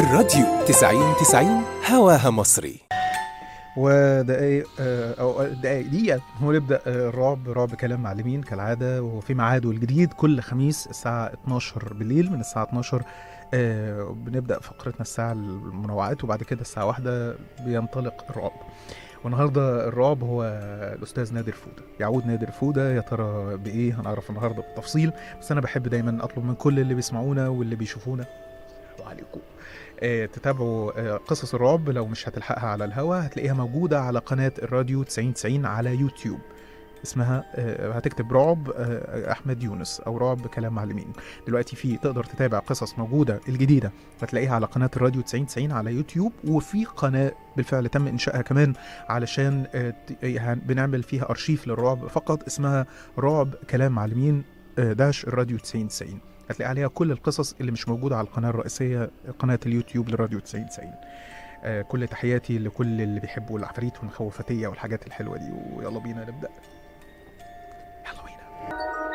الراديو 90 90 هواها مصري ودقايق آه، او دقايق دقيقه ونبدا آه، الرعب رعب كلام معلمين كالعاده وفي ميعاده الجديد كل خميس الساعه 12 بالليل من الساعه 12 آه، بنبدا فقرتنا الساعه المنوعات وبعد كده الساعه واحدة بينطلق الرعب والنهارده الرعب هو الاستاذ نادر فوده يعود نادر فوده يا ترى بايه هنعرف النهارده بالتفصيل بس انا بحب دايما اطلب من كل اللي بيسمعونا واللي بيشوفونا وعليكم آه، تتابعوا آه، قصص الرعب لو مش هتلحقها على الهوا هتلاقيها موجودة على قناة الراديو 9090 على يوتيوب اسمها آه، هتكتب رعب آه، احمد يونس او رعب كلام معلمين دلوقتي في تقدر تتابع قصص موجوده الجديده هتلاقيها على قناه الراديو 9090 على يوتيوب وفي قناه بالفعل تم انشائها كمان علشان آه، ت- آه، بنعمل فيها ارشيف للرعب فقط اسمها رعب كلام معلمين آه، داش الراديو 9090 هتلاقي عليها كل القصص اللي مش موجوده على القناه الرئيسيه قناه اليوتيوب للراديو 9090 آه، كل تحياتي لكل اللي بيحبوا العفاريت والمخوفتيه والحاجات الحلوه دي ويلا بينا نبدا يلا بينا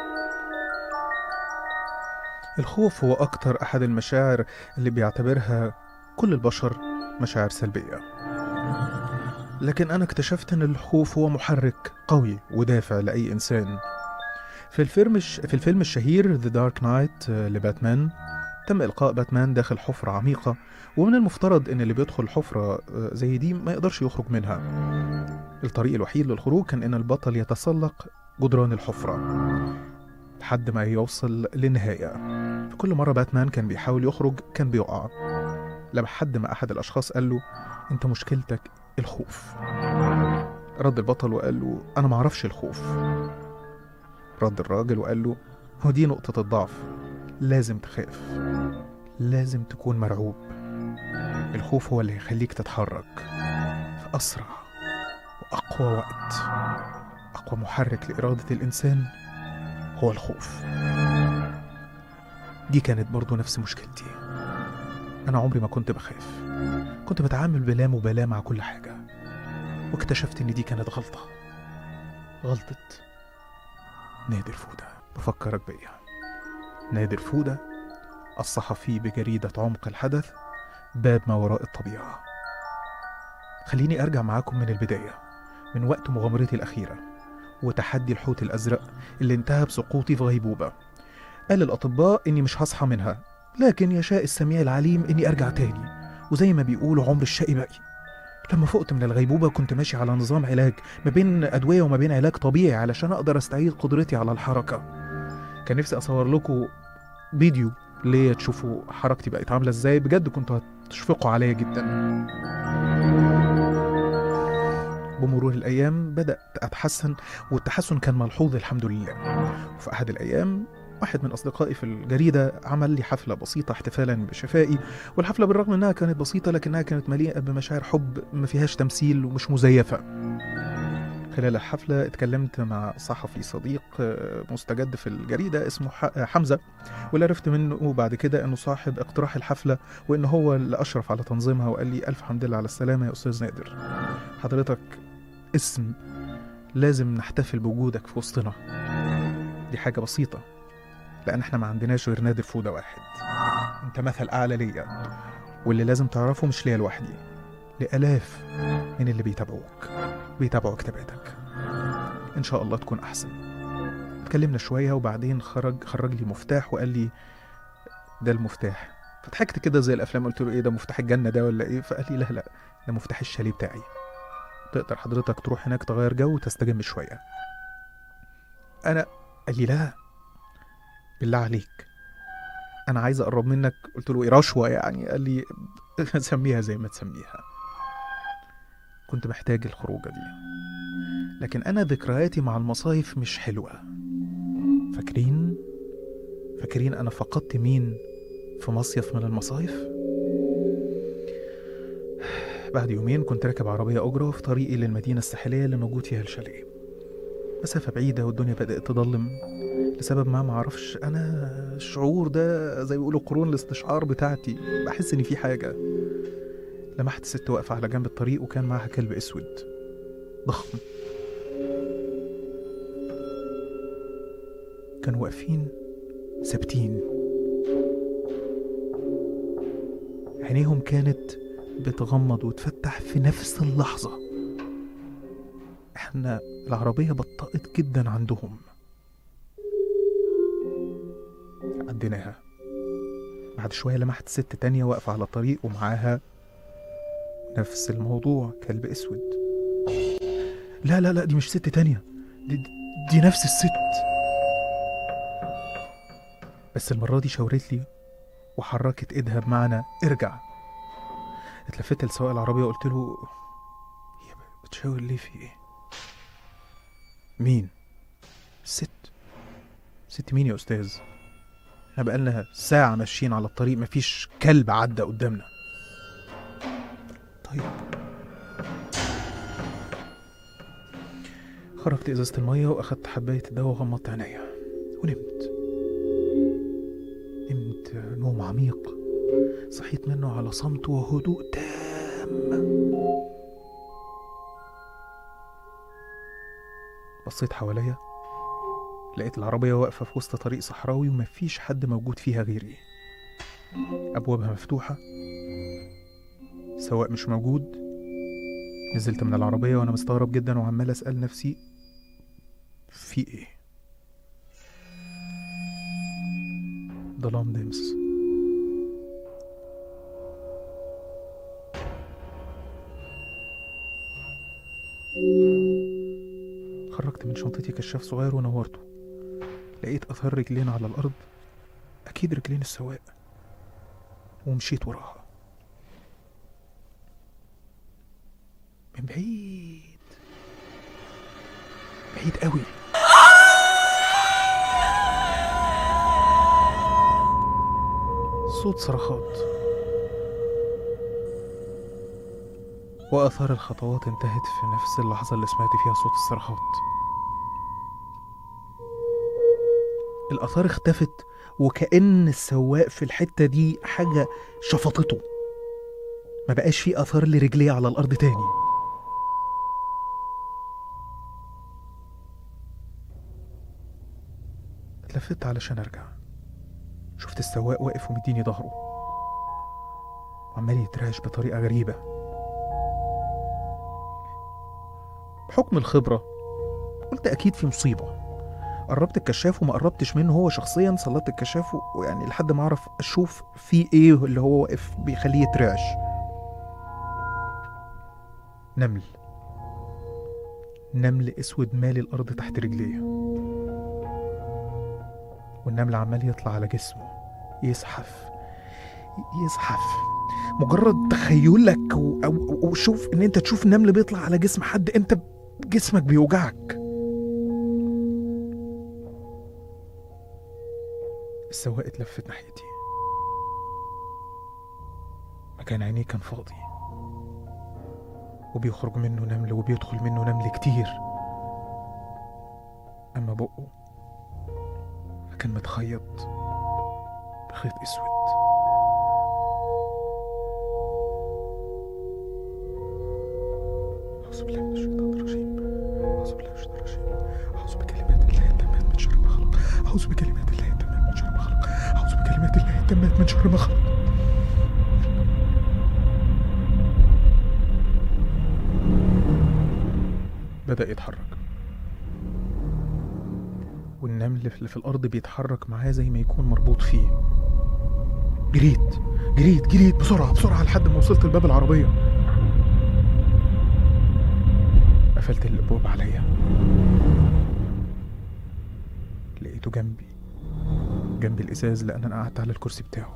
الخوف هو أكتر أحد المشاعر اللي بيعتبرها كل البشر مشاعر سلبية لكن أنا اكتشفت أن الخوف هو محرك قوي ودافع لأي إنسان في الفيلم الش... في الفيلم الشهير The Dark Knight آه، لباتمان تم إلقاء باتمان داخل حفرة عميقة ومن المفترض أن اللي بيدخل حفرة آه، زي دي ما يقدرش يخرج منها الطريق الوحيد للخروج كان أن البطل يتسلق جدران الحفرة لحد ما يوصل للنهاية في كل مرة باتمان كان بيحاول يخرج كان بيقع لحد ما أحد الأشخاص قال له أنت مشكلتك الخوف رد البطل وقال له أنا معرفش الخوف رد الراجل وقال له هو دي نقطة الضعف لازم تخاف لازم تكون مرعوب الخوف هو اللي هيخليك تتحرك في أسرع وأقوى وقت أقوى محرك لإرادة الإنسان هو الخوف دي كانت برضو نفس مشكلتي أنا عمري ما كنت بخاف كنت بتعامل بلا مبالاة مع كل حاجة واكتشفت إن دي كانت غلطة غلطة نادر فودة بفكرك بيا نادر فودة الصحفي بجريدة عمق الحدث باب ما وراء الطبيعة خليني أرجع معاكم من البداية من وقت مغامرتي الأخيرة وتحدي الحوت الأزرق اللي انتهى بسقوطي في غيبوبة قال الأطباء إني مش هصحى منها لكن يشاء السميع العليم إني أرجع تاني وزي ما بيقولوا عمر الشقي باقي لما فقت من الغيبوبة كنت ماشي على نظام علاج ما بين أدوية وما بين علاج طبيعي علشان أقدر أستعيد قدرتي على الحركة كان نفسي أصور لكم فيديو ليا تشوفوا حركتي بقت عاملة إزاي بجد كنتوا هتشفقوا عليا جدا بمرور الأيام بدأت أتحسن والتحسن كان ملحوظ الحمد لله وفي أحد الأيام واحد من أصدقائي في الجريدة عمل لي حفلة بسيطة احتفالا بشفائي والحفلة بالرغم إنها كانت بسيطة لكنها كانت مليئة بمشاعر حب ما فيهاش تمثيل ومش مزيفة خلال الحفلة اتكلمت مع صحفي صديق آه، مستجد في الجريدة اسمه ح- حمزة واللي عرفت منه بعد كده انه صاحب اقتراح الحفلة وان هو اللي اشرف على تنظيمها وقال لي الف حمد لله على السلامة يا استاذ نادر حضرتك اسم لازم نحتفل بوجودك في وسطنا دي حاجة بسيطة لأن احنا ما عندناش غير نادر فودة واحد انت مثل أعلى ليا واللي لازم تعرفه مش ليا لوحدي لآلاف من اللي بيتابعوك بيتابعوا كتاباتك إن شاء الله تكون أحسن اتكلمنا شوية وبعدين خرج خرج لي مفتاح وقال لي ده المفتاح فضحكت كده زي الأفلام قلت له إيه ده مفتاح الجنة ده ولا إيه فقال لي لا لا ده مفتاح الشاليه بتاعي تقدر حضرتك تروح هناك تغير جو وتستجم شوية أنا قال لي لا بالله عليك أنا عايز أقرب منك قلت له إيه رشوة يعني قال لي سميها زي ما تسميها كنت محتاج الخروجة دي لكن أنا ذكرياتي مع المصايف مش حلوة فاكرين فاكرين أنا فقدت مين في مصيف من المصايف بعد يومين كنت راكب عربية أجرة في طريقي للمدينة الساحلية اللي موجود فيها الشاليه مسافة بعيدة والدنيا بدأت تضلم لسبب ما معرفش أنا الشعور ده زي ما بيقولوا قرون الاستشعار بتاعتي بحس إن في حاجة لمحت ست واقفة على جنب الطريق وكان معاها كلب أسود ضخم كانوا واقفين ثابتين عينيهم كانت بتغمض وتفتح في نفس اللحظة احنا العربية بطأت جدا عندهم عديناها بعد شوية لمحت ست تانية واقفة على الطريق ومعاها نفس الموضوع كلب اسود لا لا لا دي مش ست تانية دي, دي نفس الست بس المرة دي شاورت لي وحركت ايدها بمعنى ارجع اتلفت لسواق العربية وقلت له هي بتشاور ليه في ايه مين الست ست مين يا استاذ احنا بقالنا ساعة ماشيين على الطريق مفيش كلب عدى قدامنا طيب خرجت ازازة المية واخدت حباية الدواء وغمضت عينيا ونمت نمت نوم عميق صحيت منه على صمت وهدوء تام بصيت حواليا لقيت العربية واقفة في وسط طريق صحراوي ومفيش حد موجود فيها غيري أبوابها مفتوحة سواق مش موجود نزلت من العربية وأنا مستغرب جدا وعمال أسأل نفسي في إيه ظلام دمس خرجت من شنطتي كشاف صغير ونورته لقيت أثر رجلين على الأرض أكيد رجلين السواق ومشيت وراها من بعيد بعيد قوي صوت صرخات وآثار الخطوات انتهت في نفس اللحظة اللي سمعت فيها صوت الصرخات الآثار اختفت وكأن السواق في الحتة دي حاجة شفطته ما بقاش في آثار لرجليه على الأرض تاني اتلفت علشان أرجع شفت السواق واقف ومديني ظهره وعمال يترعش بطريقة غريبة بحكم الخبرة قلت أكيد في مصيبة قربت الكشاف وما قربتش منه هو شخصيا سلطت الكشاف و- ويعني لحد ما اعرف اشوف في ايه اللي هو واقف بيخليه يترعش نمل نمل اسود مالي الارض تحت رجليه والنمل عمال يطلع على جسمه يزحف يزحف مجرد تخيلك و- او او شوف ان انت تشوف نمل بيطلع على جسم حد انت جسمك بيوجعك السواق اتلفت ناحيتي مكان عينيه كان فاضي وبيخرج منه نمل وبيدخل منه نمل كتير أما بقه فكان متخيط بخيط أسود أعوذ بالله من الشيطان الرجيم أعوذ بالله من الشيطان الرجيم أعوذ بكلمات الله التامات من شر ما خلق أعوذ بكلمات الله التامات من شر ما خلق أعوذ بكلمات الله التامات من شر ما خلق بدأ يتحرك والنمل اللي في الأرض بيتحرك معاه زي ما يكون مربوط فيه جريت جريت جريت بسرعة بسرعة لحد ما وصلت لباب العربية قفلت الأبواب عليا لقيته جنبي جنب الإزاز لأن أنا قعدت على الكرسي بتاعه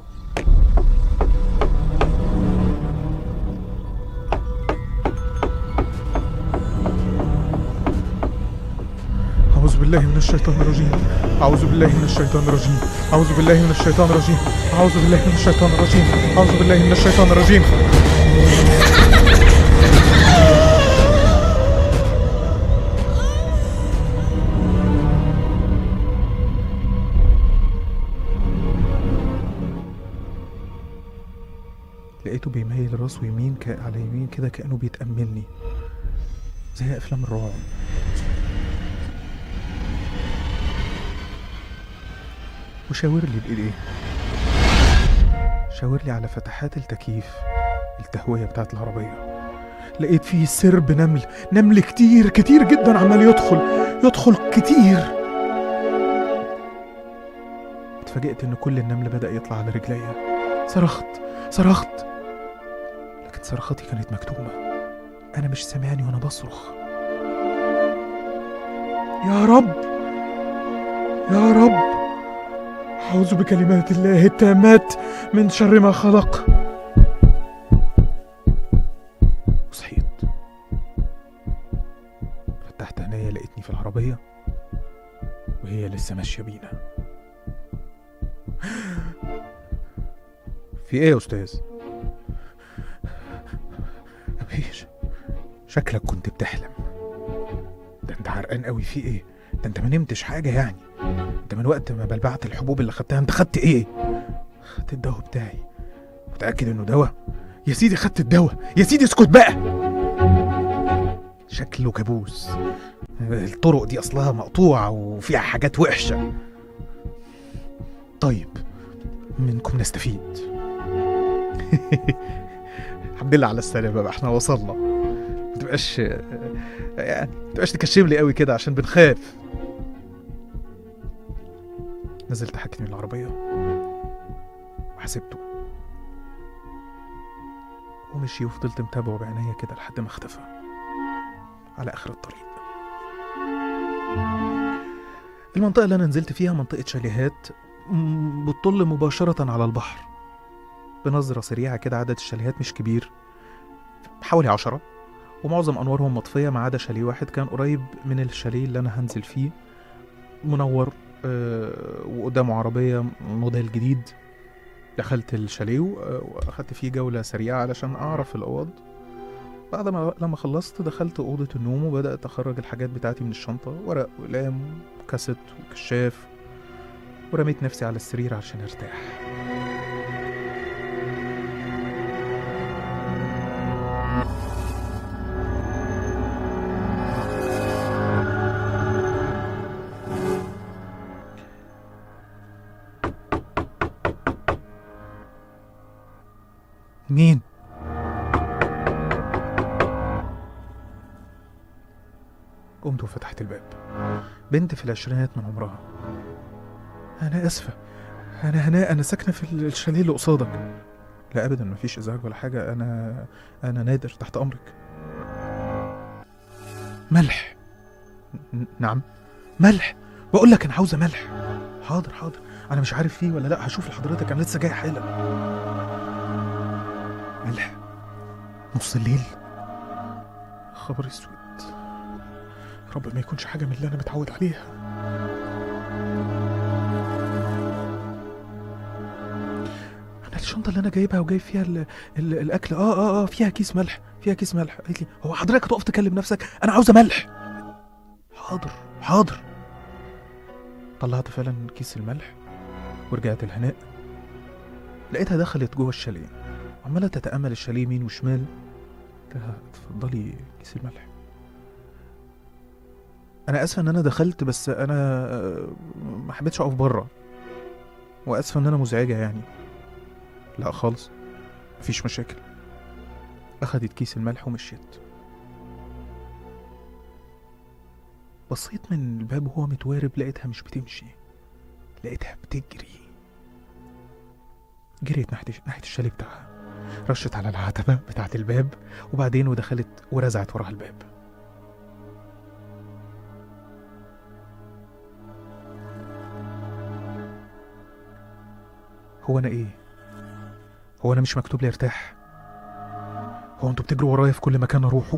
أعوذ بالله من الشيطان الرجيم أعوذ بالله من الشيطان الرجيم أعوذ بالله من الشيطان الرجيم أعوذ بالله من الشيطان الرجيم أعوذ بالله من الشيطان الرجيم لقيته بيميل راسه يمين ك... على يمين كده كأنه بيتأملني زي أفلام الرعب وشاور لي بإيديه شاور لي على فتحات التكييف التهوية بتاعت العربية لقيت فيه سرب نمل نمل كتير كتير جدا عمال يدخل يدخل كتير اتفاجئت ان كل النمل بدأ يطلع على رجليا صرخت صرخت لكن صرخاتي كانت مكتومة انا مش سامعني وانا بصرخ يا رب يا رب أعوذ بكلمات الله التامات من شر ما خلق صحيت فتحت عينيا لقيتني في العربية وهي لسه ماشية بينا في ايه يا استاذ مفيش شكلك كنت بتحلم ده انت عرقان قوي في ايه ده انت ما نمتش حاجة يعني انت من وقت ما بلبعت الحبوب اللي خدتها انت خدت ايه خدت الدواء بتاعي متأكد انه دواء يا سيدي خدت الدواء يا سيدي اسكت بقى شكله كابوس الطرق دي اصلها مقطوعة وفيها حاجات وحشة طيب منكم نستفيد الحمد لله على السلامة بقى احنا وصلنا ما تبقاش يعني ما تبقاش تكشم لي قوي كده عشان بنخاف نزلت حاجتي من العربية وحسبته ومشي وفضلت متابعه بعينيا كده لحد ما اختفى على آخر الطريق المنطقة اللي أنا نزلت فيها منطقة شاليهات م- بتطل مباشرة على البحر بنظرة سريعة كده عدد الشاليهات مش كبير حوالي عشرة ومعظم أنوارهم مطفية ما عدا شاليه واحد كان قريب من الشاليه اللي أنا هنزل فيه منور آه، وقدامه عربية موديل جديد دخلت الشاليه و- وأخدت فيه جولة سريعة علشان أعرف الأوض بعد ما لما خلصت دخلت أوضة النوم وبدأت أخرج الحاجات بتاعتي من الشنطة ورق وأقلام وكاسيت وكشاف ورميت نفسي على السرير عشان أرتاح مين؟ قمت وفتحت الباب بنت في العشرينات من عمرها أنا آسفة أنا هناء أنا ساكنة في الشاليه اللي قصادك لا أبدا مفيش إزعاج ولا حاجة أنا أنا نادر تحت أمرك ملح ن- نعم ملح بقول لك أنا عاوزة ملح حاضر حاضر أنا مش عارف فيه ولا لأ هشوف لحضرتك أنا لسه جاي حالا ملح نص الليل خبر اسود يا رب ما يكونش حاجه من اللي انا متعود عليها انا الشنطه اللي انا جايبها وجايب فيها ال ال الاكل اه اه اه فيها كيس ملح فيها كيس ملح قالت لي هو حضرتك هتقف تكلم نفسك انا عاوزه ملح حاضر حاضر طلعت فعلا كيس الملح ورجعت الهناء لقيتها دخلت جوه الشاليه عمالة تتأمل الشاليه يمين وشمال قلت لها اتفضلي كيس الملح أنا آسفة إن أنا دخلت بس أنا آه، ما حبيتش أقف بره وآسفة إن أنا مزعجة يعني لا خالص مفيش مشاكل أخدت كيس الملح ومشيت بصيت من الباب وهو متوارب لقيتها مش بتمشي لقيتها بتجري جريت ناحية ناحية الشاليه بتاعها رشت على العتبة بتاعة الباب وبعدين ودخلت ورزعت وراها الباب هو أنا إيه؟ هو أنا مش مكتوب لي ارتاح؟ هو أنتوا بتجروا ورايا في كل مكان أروحه؟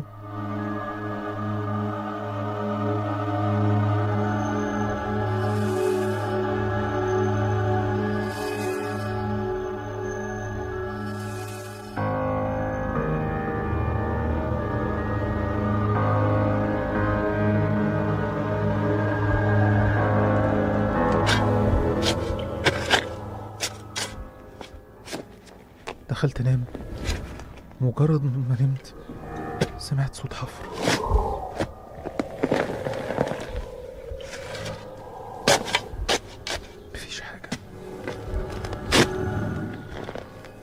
دخلت انام مجرد ما نمت سمعت صوت حفر مفيش حاجة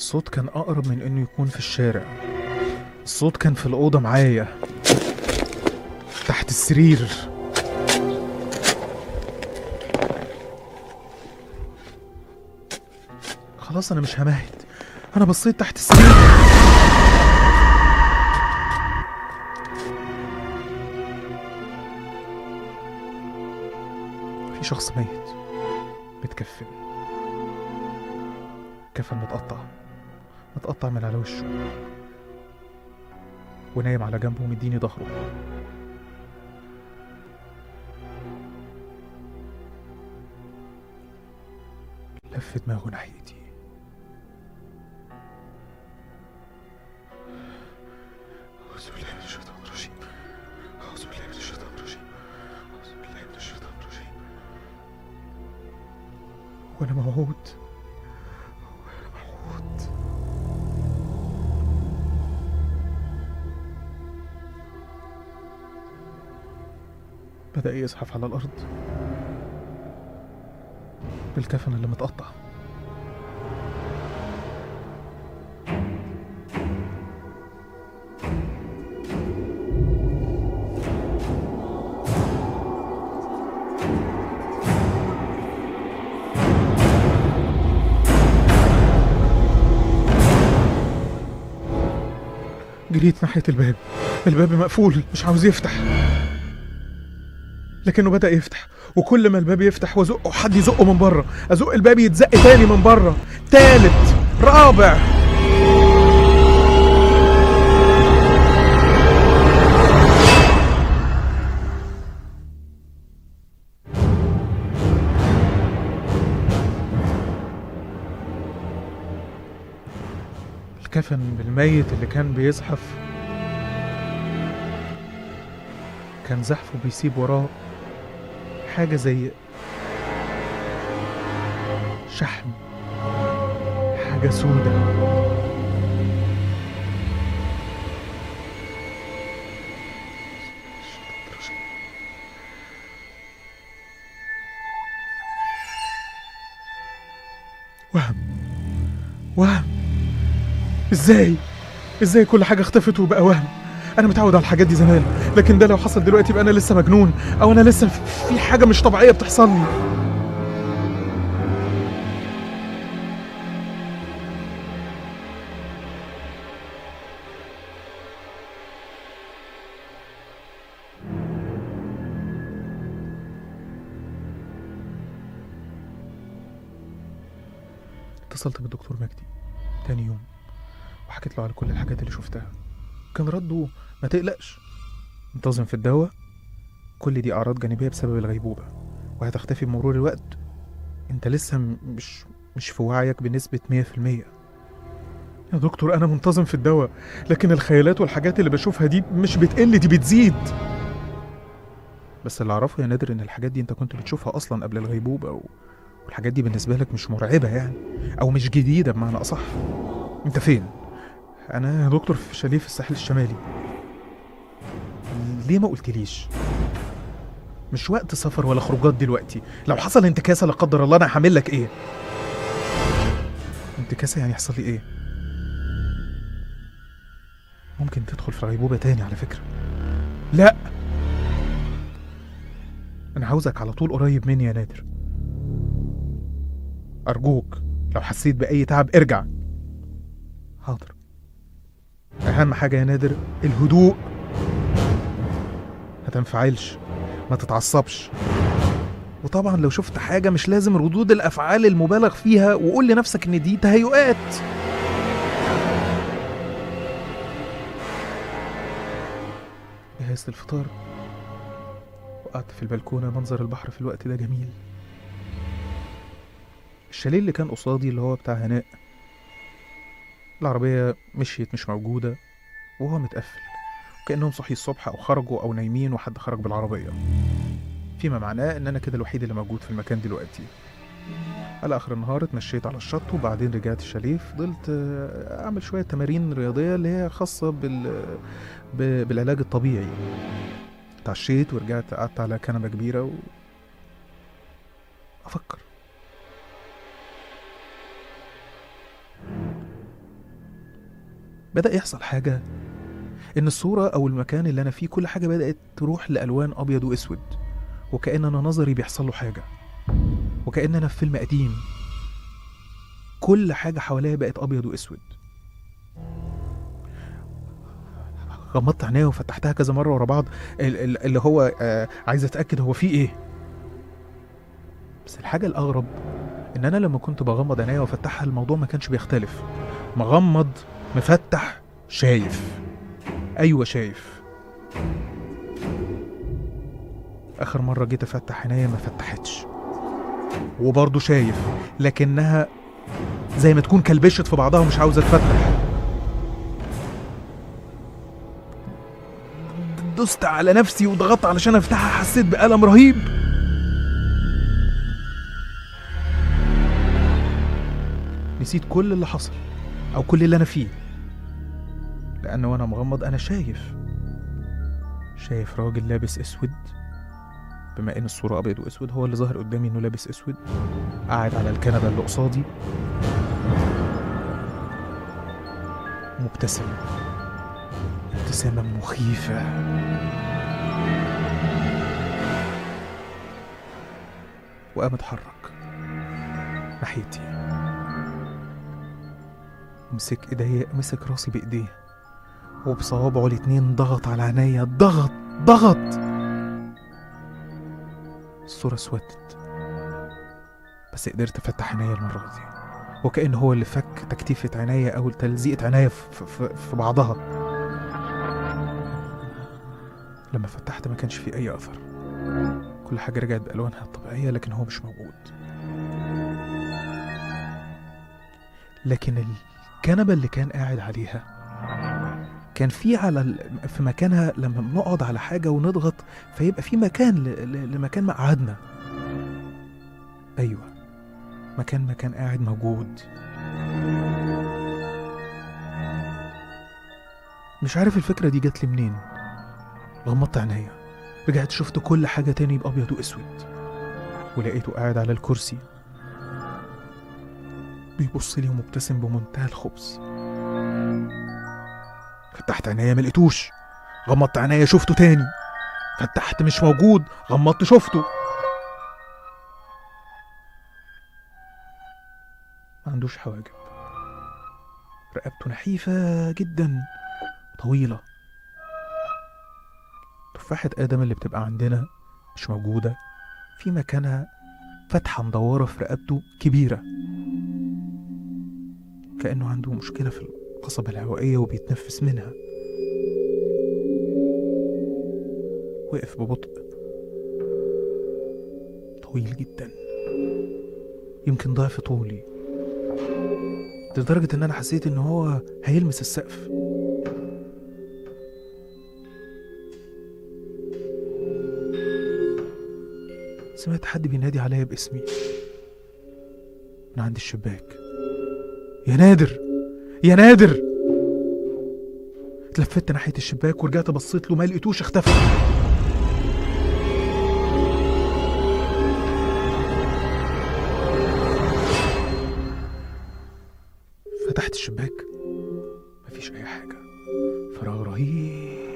الصوت كان أقرب من إنه يكون في الشارع الصوت كان في الأوضة معايا تحت السرير خلاص أنا مش همهد أنا بصيت تحت السرير في شخص ميت متكفن كفن متقطع متقطع من على وشه ونايم على جنبه ومديني ظهره لف دماغه ناحيتي أعوذ بالله من الشيطان الرجيم أعوذ بالله من الشيطان الرجيم أعوذ بالله من الشيطان الرجيم وأنا موعود وأنا موعود بدأ يزحف على الأرض بالكفن اللي متقطع جريت ناحية الباب الباب مقفول مش عاوز يفتح لكنه بدأ يفتح وكل ما الباب يفتح وازقه حد يزقه من بره ازق الباب يتزق تاني من بره تالت رابع الكفن بالميت اللي كان بيزحف كان زحفه بيسيب وراه حاجة زي شحم حاجة سودة وهم وهم ازاي ازاي كل حاجة اختفت وبقى وهم انا متعود على الحاجات دي زمان لكن ده لو حصل دلوقتي يبقى انا لسه مجنون او انا لسه في- في حاجه مش طبيعيه بتحصل لي اتصلت بالدكتور مجدي تاني يوم وحكيت له على كل الحاجات اللي شفتها كان رده ما تقلقش انتظم في الدواء كل دي أعراض جانبية بسبب الغيبوبة وهتختفي بمرور الوقت انت لسه م- مش مش في وعيك بنسبة 100% يا دكتور أنا منتظم في الدواء لكن الخيالات والحاجات اللي بشوفها دي مش بتقل دي بتزيد بس اللي أعرفه يا نادر إن الحاجات دي أنت كنت بتشوفها أصلا قبل الغيبوبة و... والحاجات دي بالنسبة لك مش مرعبة يعني أو مش جديدة بمعنى أصح أنت فين؟ أنا يا دكتور في شاليه في الساحل الشمالي ليه ما قلتليش؟ مش وقت سفر ولا خروجات دلوقتي لو حصل انتكاسة لا قدر الله أنا هعمل لك إيه؟ انتكاسة يعني يحصل لي إيه؟ ممكن تدخل في غيبوبة تاني على فكرة لا أنا عاوزك على طول قريب مني يا نادر أرجوك لو حسيت بأي تعب ارجع حاضر أهم حاجة يا نادر الهدوء ما تنفعلش ما تتعصبش وطبعا لو شفت حاجة مش لازم ردود الأفعال المبالغ فيها وقول لنفسك إن دي تهيؤات جهزت الفطار وقعدت في البلكونة منظر البحر في الوقت ده جميل الشاليه اللي كان قصادي اللي هو بتاع هناء العربية مشيت مش موجودة وهو متقفل وكأنهم صحي الصبح أو خرجوا أو نايمين وحد خرج بالعربية فيما معناه إن أنا كده الوحيد اللي موجود في المكان دلوقتي على آخر النهار اتمشيت على الشط وبعدين رجعت الشاليه فضلت آه، أعمل شوية تمارين رياضية اللي هي خاصة بال... ب... بالعلاج الطبيعي اتعشيت ورجعت قعدت على كنبة كبيرة و... أفكر بدأ يحصل حاجة إن الصورة أو المكان اللي أنا فيه كل حاجة بدأت تروح لألوان أبيض وأسود وكأن أنا نظري بيحصل له حاجة وكأن أنا في فيلم قديم كل حاجة حواليا بقت أبيض وأسود غمضت عينيا وفتحتها كذا مرة ورا بعض ال- ال- اللي هو آه عايز أتأكد هو فيه إيه بس الحاجة الأغرب إن أنا لما كنت بغمض عينيا وأفتحها الموضوع ما كانش بيختلف مغمض مفتح شايف أيوة شايف آخر مرة جيت أفتح عينيا ما فتحتش وبرضه شايف لكنها زي ما تكون كلبشت في بعضها ومش عاوزة تفتح دست على نفسي وضغطت علشان افتحها حسيت بألم رهيب نسيت كل اللي حصل او كل اللي انا فيه لان وانا مغمض انا شايف شايف راجل لابس اسود بما ان الصورة ابيض واسود هو اللي ظاهر قدامي انه لابس اسود قاعد على الكنبة اللي قصادي مبتسم ابتسامة مخيفة وقام اتحرك ناحيتي مسك ايديا مسك راسي بايديه وبصوابعه الاتنين ضغط على عينيا ضغط ضغط الصورة اسودت بس قدرت افتح عينيا المرة دي وكأن هو اللي فك تكتيفة عينيا أو تلزيقة عينيا في, في, في بعضها لما فتحت ما كانش في أي أثر كل حاجة رجعت بألوانها الطبيعية لكن هو مش موجود لكن الكنبة اللي كان قاعد عليها كان في على ال- في مكانها لما بنقعد على حاجة ونضغط فيبقى في مكان ل- ل- لمكان مقعدنا أيوة مكان ما كان قاعد موجود مش عارف الفكرة دي جات لي منين غمضت عينيا رجعت شفت كل حاجة تاني بأبيض وأسود ولقيته قاعد على الكرسي بيبص لي ومبتسم بمنتهى الخبث فتحت عينيا ما لقيتوش غمضت عينيا شفته تاني فتحت مش موجود غمضت شفته ما عندوش حواجب رقبته نحيفة جدا طويلة تفاحة آدم اللي بتبقى عندنا مش موجودة في مكانها فتحة مدورة في رقبته كبيرة كأنه عنده مشكلة في القصبة الهوائية وبيتنفس منها وقف ببطء طويل جدا يمكن ضعف طولي لدرجة إن أنا حسيت إن هو هيلمس السقف سمعت حد بينادي عليا باسمي من عند الشباك يا نادر يا نادر اتلفت ناحية الشباك ورجعت بصيت له ما لقيتوش اختفى فتحت الشباك مفيش أي حاجة فراغ رهيب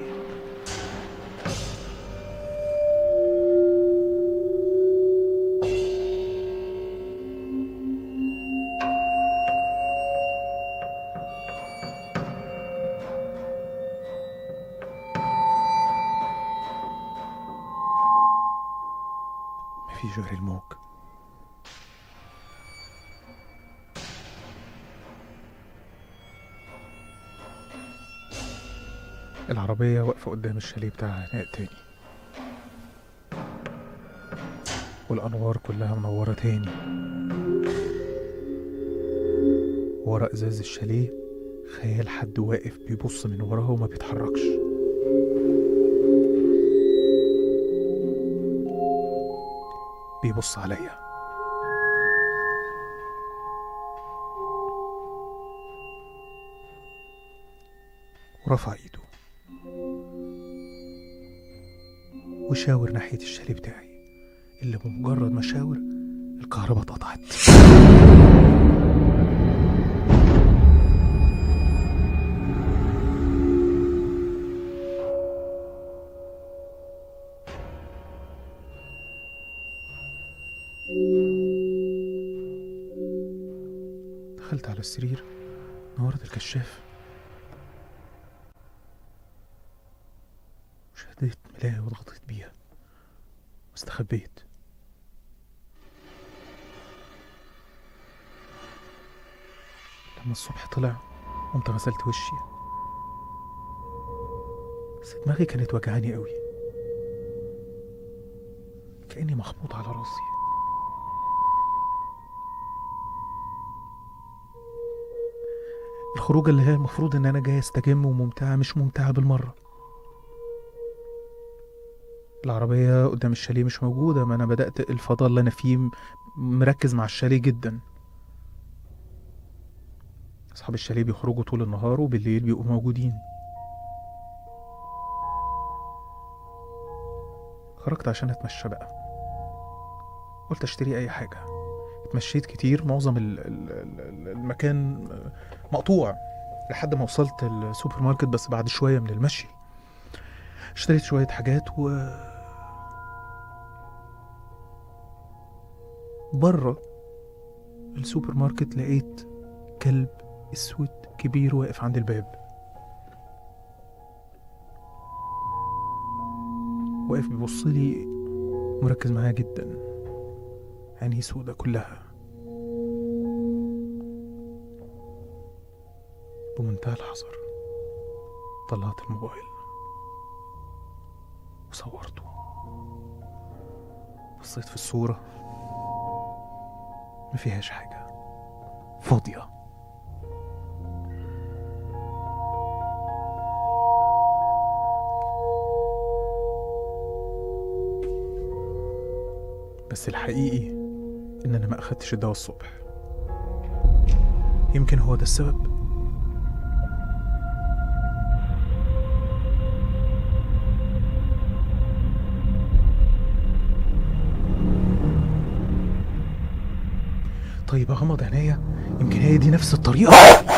مفيش غير الموج العربية واقفة قدام الشاليه بتاع هناء تاني والأنوار كلها منورة تاني ورا إزاز الشاليه خيال حد واقف بيبص من وراها وما بيتحركش بيبص عليا ورفع ايده وشاور ناحية الشاليه بتاعي اللي بمجرد ما شاور الكهرباء اتقطعت دخلت على السرير نورت الكشاف شديت ملاية وضغطيت بيها واستخبيت لما الصبح طلع قمت غسلت وشي بس دماغي كانت وجعاني قوي كأني مخبوط على راسي الخروجة اللي هي المفروض ان انا جاي استجم وممتعة مش ممتعة بالمرة العربية قدام الشاليه مش موجودة ما انا بدأت الفضاء اللي انا فيه م- مركز مع الشاليه جدا اصحاب الشاليه بيخرجوا طول النهار وبالليل بيبقوا موجودين خرجت عشان اتمشى بقى قلت اشتري اي حاجة اتمشيت كتير معظم ال- ال- ال- المكان مقطوع لحد ما وصلت السوبر ماركت بس بعد شوية من المشي اشتريت شوية حاجات و بره السوبر ماركت لقيت كلب اسود كبير واقف عند الباب واقف بيبص لي مركز معايا جدا عينيه سودة كلها بمنتهى الحذر طلعت الموبايل وصورته بصيت في الصورة ما فيهاش حاجة فاضية بس الحقيقي إن أنا ما أخدتش الدواء الصبح يمكن هو ده السبب طيب اغمض عينيا يمكن هي دي نفس الطريقة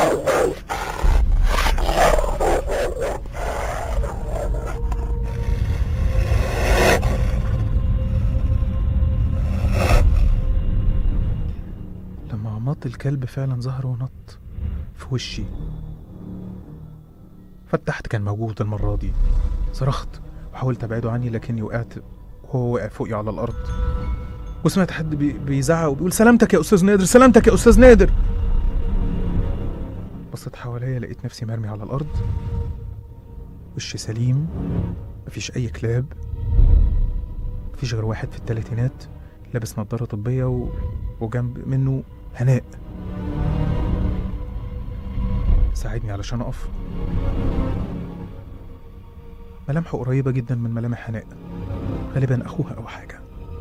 لما غمضت الكلب فعلا ظهر ونط في وشي فتحت كان موجود المرة دي صرخت وحاولت ابعده عني لكني وقعت وهو واقع فوقي على الارض وسمعت حد بي- بيزعق وبيقول سلامتك يا استاذ نادر سلامتك يا استاذ نادر بصيت حواليا لقيت نفسي مرمي على الارض وشي سليم مفيش اي كلاب مفيش غير واحد في التلاتينات لابس نظارة طبية و... وجنب منه هناء ساعدني علشان اقف ملامحه قريبة جدا من ملامح هناء غالبا اخوها او حاجة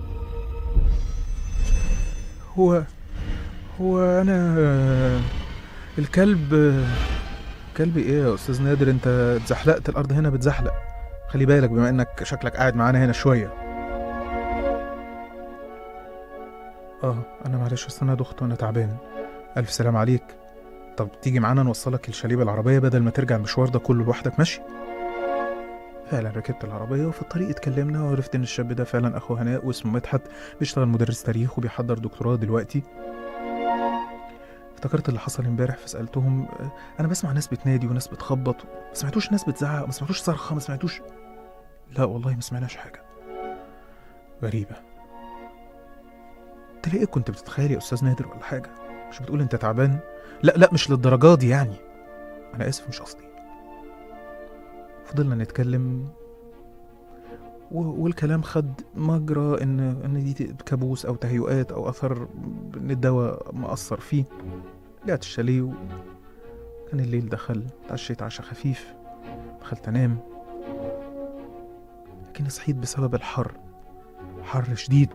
هو هو انا الكلب كلب ايه يا استاذ نادر انت اتزحلقت الارض هنا بتزحلق خلي بالك بما انك شكلك قاعد معانا هنا شويه اه انا معلش اصل انا دخت وانا تعبان الف سلام عليك طب تيجي معانا نوصلك الشاليه بالعربيه بدل ما ترجع المشوار ده كله لوحدك ماشي فعلا ركبت العربية وفي الطريق اتكلمنا وعرفت إن الشاب ده فعلا أخو هناء واسمه مدحت بيشتغل مدرس تاريخ وبيحضر دكتوراه دلوقتي افتكرت اللي حصل امبارح فسألتهم آه، أنا بسمع ناس بتنادي وناس بتخبط ما سمعتوش ناس بتزعق ما سمعتوش صرخة ما سمعتوش لا والله ما سمعناش حاجة غريبة تلاقيك كنت بتتخيل يا أستاذ نادر ولا حاجة مش بتقول أنت تعبان لا لا مش للدرجة دي يعني أنا آسف مش قصدي فضلنا نتكلم و- والكلام خد مجرى ان ان دي كابوس او تهيؤات او اثر ان الدواء مأثر فيه رجعت الشاليه و- كان الليل دخل اتعشيت عشاء خفيف دخلت انام لكني صحيت بسبب الحر حر شديد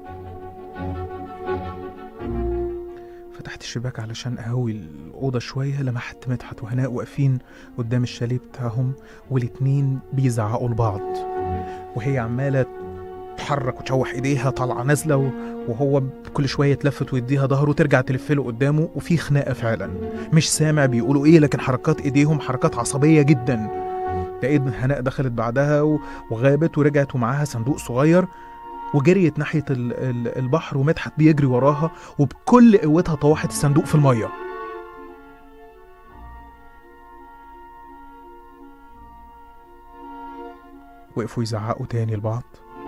فتحت الشباك علشان اهوي الاوضه شويه لمحت مدحت وهناء واقفين قدام الشاليه بتاعهم والاتنين بيزعقوا لبعض وهي عماله تحرك وتشوح ايديها طالعه نازله و- وهو كل شويه تلفت ويديها ظهره وترجع تلف له قدامه وفي خناقه فعلا مش سامع بيقولوا ايه لكن حركات ايديهم حركات عصبيه جدا لقيت هناء دخلت بعدها و- وغابت ورجعت ومعاها صندوق صغير وجريت ناحيه ال- ال- البحر ومدحت بيجري وراها وبكل قوتها طوحت الصندوق في الميه وقفوا يزعقوا تاني لبعض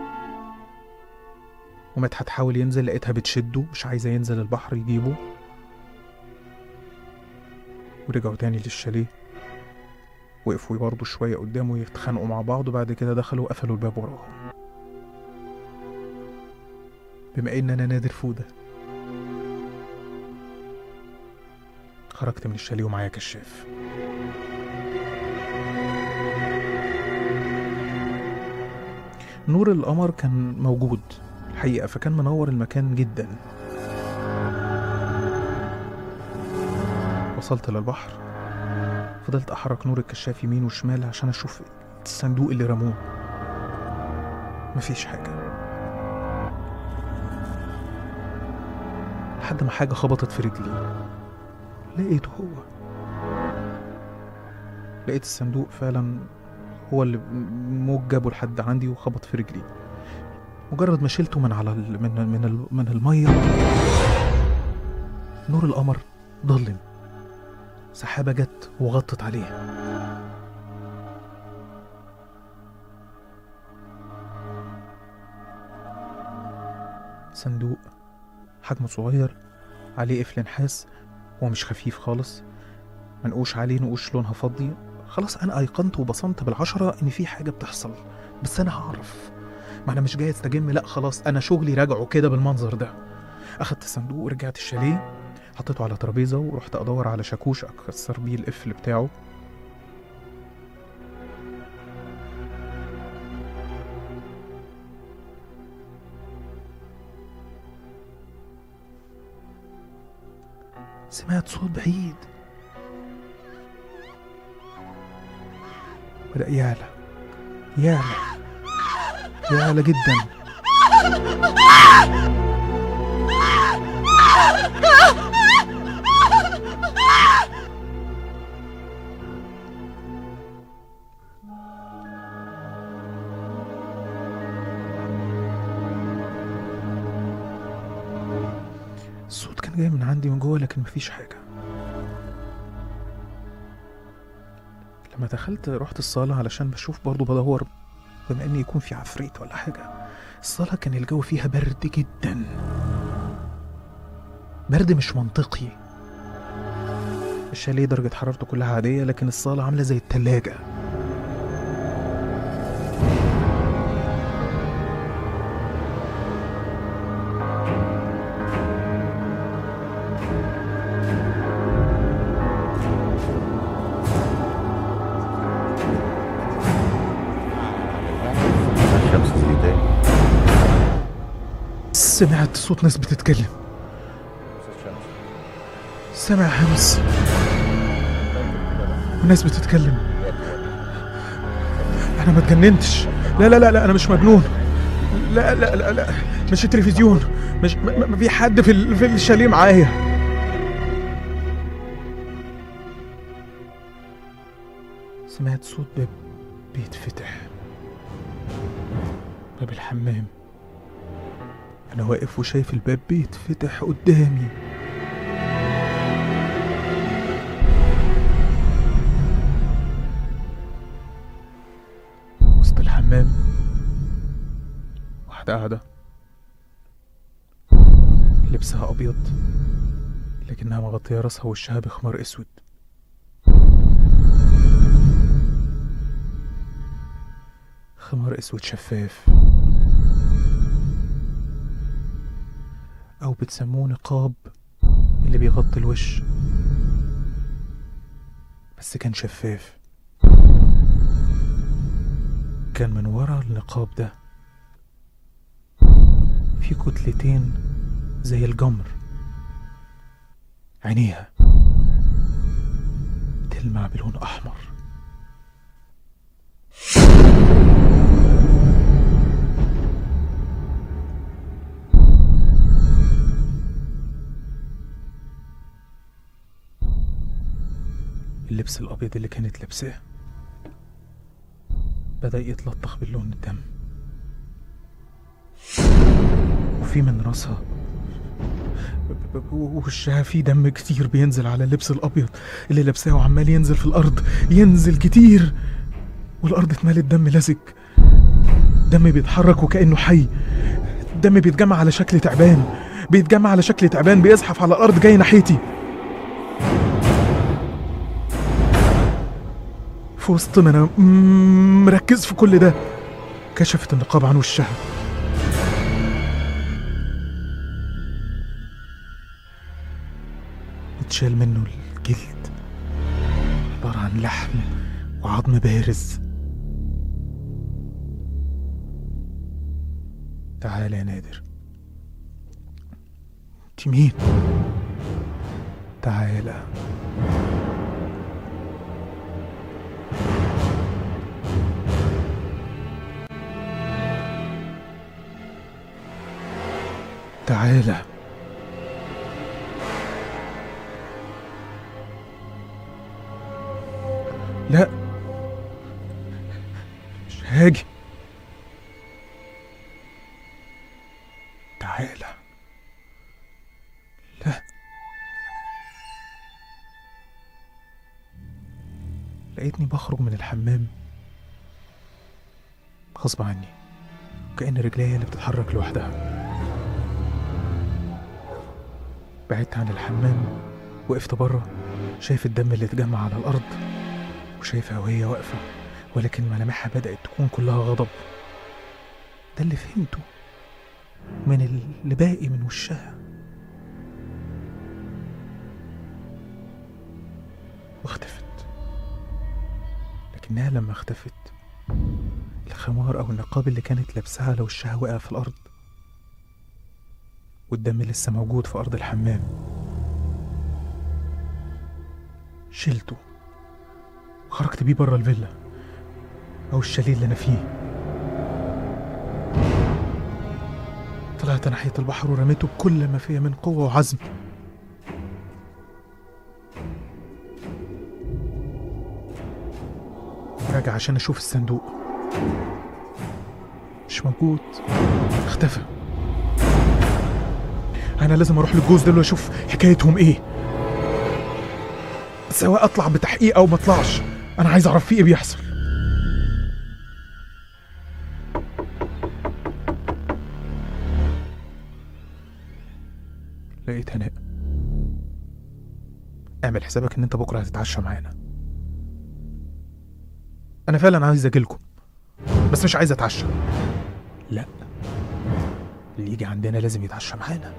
ومدحت حاول ينزل لقيتها بتشده مش عايزة ينزل البحر يجيبه ورجعوا تاني للشاليه وقفوا برضه شوية قدامه يتخانقوا مع بعض وبعد كده دخلوا وقفلوا الباب وراهم بما ان انا نادر فودة خرجت من الشاليه ومعايا كشاف نور القمر كان موجود الحقيقة فكان منور المكان جدا وصلت للبحر فضلت أحرك نور الكشاف يمين وشمال عشان أشوف الصندوق اللي رموه مفيش حاجة لحد ما حاجة خبطت في رجلي لقيته هو لقيت الصندوق فعلا هو اللي موج جابه لحد عندي وخبط في رجلي مجرد ما شلته من على ال... من من ال... من الميه نور القمر ضلم سحابة جت وغطت عليه صندوق حجمه صغير عليه قفل نحاس هو مش خفيف خالص منقوش عليه نقوش لونها فضي خلاص انا ايقنت وبصمت بالعشرة ان في حاجة بتحصل بس انا هعرف ما انا مش جاي استجم لا خلاص انا شغلي راجعه كده بالمنظر ده اخدت الصندوق ورجعت الشاليه حطيته على ترابيزه ورحت ادور على شاكوش اكسر بيه القفل بتاعه سمعت صوت بعيد بدأ يعلى يعلى يعلى جدا الصوت كان جاي من عندي من جوه لكن مفيش حاجة لما دخلت رحت الصالة علشان بشوف برضو بدور بما ان يكون في عفريت ولا حاجة الصالة كان الجو فيها برد جدا برد مش منطقي الشاليه درجة حرارته كلها عادية لكن الصالة عاملة زي التلاجة الشمس تيجي تاني سمعت صوت ناس بتتكلم سمع همس وناس بتتكلم انا ما اتجننتش لا لا لا لا انا مش مجنون لا لا لا لا مش التلفزيون مش ما ما في حد في ال- في الشاليه معايا سمعت صوت باب بيتفتح باب الحمام أنا واقف وشايف الباب بيتفتح قدامي وسط الحمام واحدة قاعدة لبسها أبيض لكنها مغطية راسها وشها بخمار أسود خمار أسود شفاف أو بتسموه نقاب اللي بيغطي الوش بس كان شفاف كان من ورا النقاب ده في كتلتين زي الجمر عينيها بتلمع بلون أحمر اللبس الأبيض اللي كانت لابساه بدأ يتلطخ باللون الدم وفي من راسها ب- ب- وشها فيه دم كتير بينزل على اللبس الأبيض اللي لابساه وعمال ينزل في الأرض ينزل كتير والأرض اتملت دم لزج الدم بيتحرك وكأنه حي الدم بيتجمع على شكل تعبان بيتجمع على شكل تعبان بيزحف على الأرض جاي ناحيتي في وسط ما أنا م- مركز في كل ده كشفت النقاب عن وشها اتشال منه الجلد عبارة عن لحم وعظم بارز تعال يا نادر انت مين تعالى تعالى لا مش هاجي تعالى لا لقيتني بخرج من الحمام غصب عني كأن رجليا اللي بتتحرك لوحدها بعدت عن الحمام وقفت بره شايف الدم اللي اتجمع على الأرض وشايفها وهي واقفة ولكن ملامحها بدأت تكون كلها غضب ده اللي فهمته من اللي باقي من وشها واختفت لكنها لما اختفت الخمار أو النقاب اللي كانت لابسها على وشها وقع في الأرض والدم لسه موجود في أرض الحمام شلته وخرجت بيه بره الفيلا أو الشاليه اللي أنا فيه طلعت ناحية البحر ورميته بكل ما فيا من قوة وعزم راجع عشان أشوف الصندوق مش موجود اختفى أنا لازم أروح للجوز دول وأشوف حكايتهم إيه سواء أطلع بتحقيق أو ما أطلعش أنا عايز أعرف في إيه بيحصل لقيت هناء اعمل حسابك ان انت بكره هتتعشى معانا انا فعلا عايز اجيلكم بس مش عايز اتعشى لا اللي يجي عندنا لازم يتعشى معانا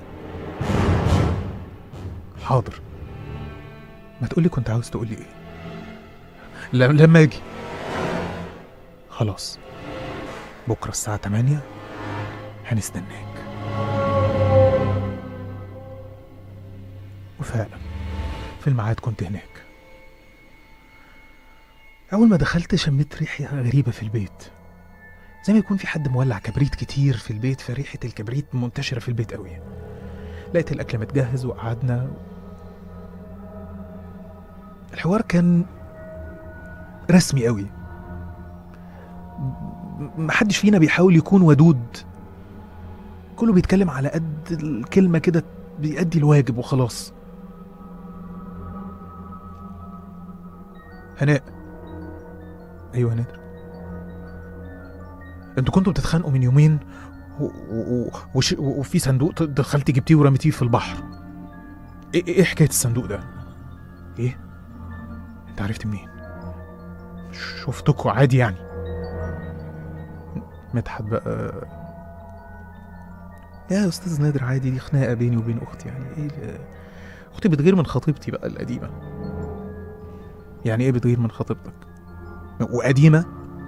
حاضر ما تقولي كنت عاوز تقولي ايه ل- لما اجي خلاص بكره الساعه 8 هنستناك وفعلا في الميعاد كنت هناك أول ما دخلت شميت ريحة غريبة في البيت زي ما يكون في حد مولع كبريت كتير في البيت فريحة الكبريت منتشرة في البيت قوي لقيت الأكل متجهز وقعدنا الحوار كان رسمي قوي م- محدش فينا بيحاول يكون ودود كله بيتكلم على قد الكلمة كده بيأدي الواجب وخلاص هناء ايوه نادر انتوا كنتوا بتتخانقوا من يومين و... و... وش... وفي صندوق دخلتي جبتيه ورميتيه في البحر ايه ايه حكايه الصندوق ده ايه انت عرفت منين شفتكوا عادي يعني مدحت بقى يا استاذ نادر عادي دي خناقه بيني وبين اختي يعني ايه ال- اختي بتغير من خطيبتي بقى القديمه يعني ايه بتغير من خطيبتك وقديمه